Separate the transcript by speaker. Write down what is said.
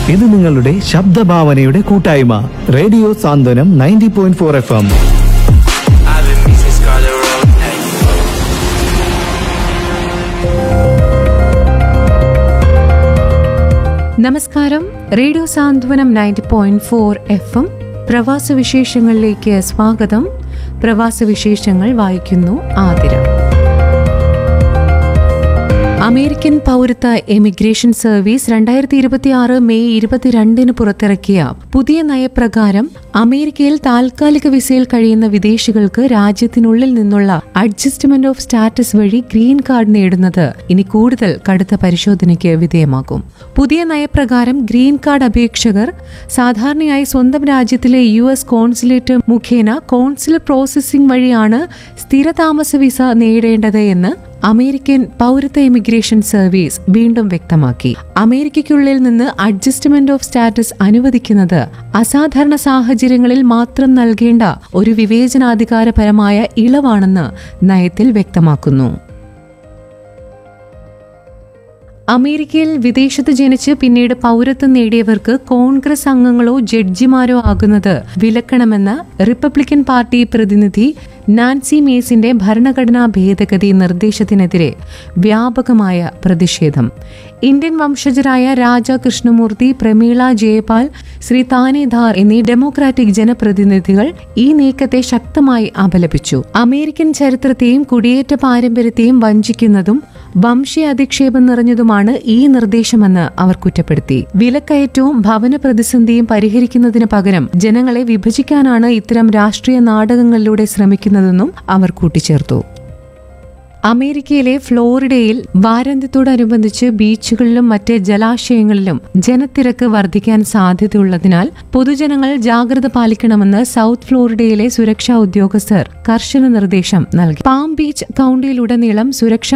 Speaker 1: ഇത് നിങ്ങളുടെ ശബ്ദഭാവനയുടെ കൂട്ടായ്മ radio Santhwanam ninety point four F M
Speaker 2: I've been missing Scarlet Road. Hey.
Speaker 3: നമസ്കാരം radio Santhwanam ninety point four F M പ്രവാസ വിശേഷങ്ങളിലേക്ക് സ്വാഗതം പ്രവാസ വിശേഷങ്ങൾ വായിക്കുന്നു ആതിര അമേരിക്കൻ പൗരത്വ എമിഗ്രേഷൻ സർവീസ് രണ്ടായിരത്തി ഇരുപത്തി ആറ് മെയ് ഇരുപത്തിരണ്ടിന് പുറത്തിറക്കിയ പുതിയ നയപ്രകാരം അമേരിക്കയിൽ താൽക്കാലിക വിസയിൽ കഴിയുന്ന വിദേശികൾക്ക് രാജ്യത്തിനുള്ളിൽ നിന്നുള്ള അഡ്ജസ്റ്റ്മെന്റ് ഓഫ് സ്റ്റാറ്റസ് വഴി ഗ്രീൻ കാർഡ് നേടുന്നത് ഇനി കൂടുതൽ കടുത്ത പരിശോധനയ്ക്ക് വിധേയമാകും പുതിയ നയപ്രകാരം ഗ്രീൻ കാർഡ് അപേക്ഷകർ സാധാരണയായി സ്വന്തം രാജ്യത്തിലെ യു എസ് കോൺസുലേറ്റ് മുഖേന കോൺസുലർ പ്രോസസ്സിംഗ് വഴിയാണ് സ്ഥിരതാമസ വിസ നേടേണ്ടത് എന്ന് അമേരിക്കൻ പൗരത്വ ഇമിഗ്രേഷൻ സർവീസ് വീണ്ടും വ്യക്തമാക്കി അമേരിക്കയ്ക്കുള്ളിൽ നിന്ന് അഡ്ജസ്റ്റ്മെന്റ് ഓഫ് സ്റ്റാറ്റസ് അനുവദിക്കുന്നത് അസാധാരണ സാഹചര്യങ്ങളിൽ മാത്രം നൽകേണ്ട ഒരു വിവേചനാധികാരപരമായ ഇളവാണെന്ന് നയത്തിൽ വ്യക്തമാക്കുന്നു അമേരിക്കയിൽ വിദേശത്ത് ജനിച്ച് പിന്നീട് പൗരത്വം നേടിയവർക്ക് കോൺഗ്രസ് അംഗങ്ങളോ ജഡ്ജിമാരോ ആകുന്നത് വിലക്കണമെന്ന റിപ്പബ്ലിക്കൻ പാർട്ടി പ്രതിനിധി നാൻസി മേസിന്റെ ഭരണഘടനാ ഭേദഗതി നിർദ്ദേശത്തിനെതിരെ വ്യാപകമായ പ്രതിഷേധം ഇന്ത്യൻ വംശജരായ രാജ കൃഷ്ണമൂർത്തി പ്രമീള ജയപാൽ ശ്രീ താനേധാർ എന്നീ ഡെമോക്രാറ്റിക് ജനപ്രതിനിധികൾ ഈ നീക്കത്തെ ശക്തമായി അപലപിച്ചു അമേരിക്കൻ ചരിത്രത്തെയും കുടിയേറ്റ പാരമ്പര്യത്തെയും വഞ്ചിക്കുന്നതും വംശീയ അധിക്ഷേപം നിറഞ്ഞതുമാണ് ഈ നിർദ്ദേശമെന്ന് അവർ കുറ്റപ്പെടുത്തി വിലക്കയറ്റവും ഭവന പ്രതിസന്ധിയും പരിഹരിക്കുന്നതിന് പകരം ജനങ്ങളെ വിഭജിക്കാനാണ് ഇത്തരം രാഷ്ട്രീയ നാടകങ്ങളിലൂടെ ശ്രമിക്കുന്നതെന്നും അവർ കൂട്ടിച്ചേർത്തു അമേരിക്കയിലെ ഫ്ലോറിഡയിൽ വാരാന്ത്യത്തോടനുബന്ധിച്ച് ബീച്ചുകളിലും മറ്റ് ജലാശയങ്ങളിലും ജനത്തിരക്ക് വർദ്ധിക്കാൻ സാധ്യതയുള്ളതിനാൽ പൊതുജനങ്ങൾ ജാഗ്രത പാലിക്കണമെന്ന് സൗത്ത് ഫ്ലോറിഡയിലെ സുരക്ഷാ ഉദ്യോഗസ്ഥർ കർശന നിർദ്ദേശം നൽകി പാം ബീച്ച് കൌണ്ടിയിലുടനീളം സുരക്ഷാ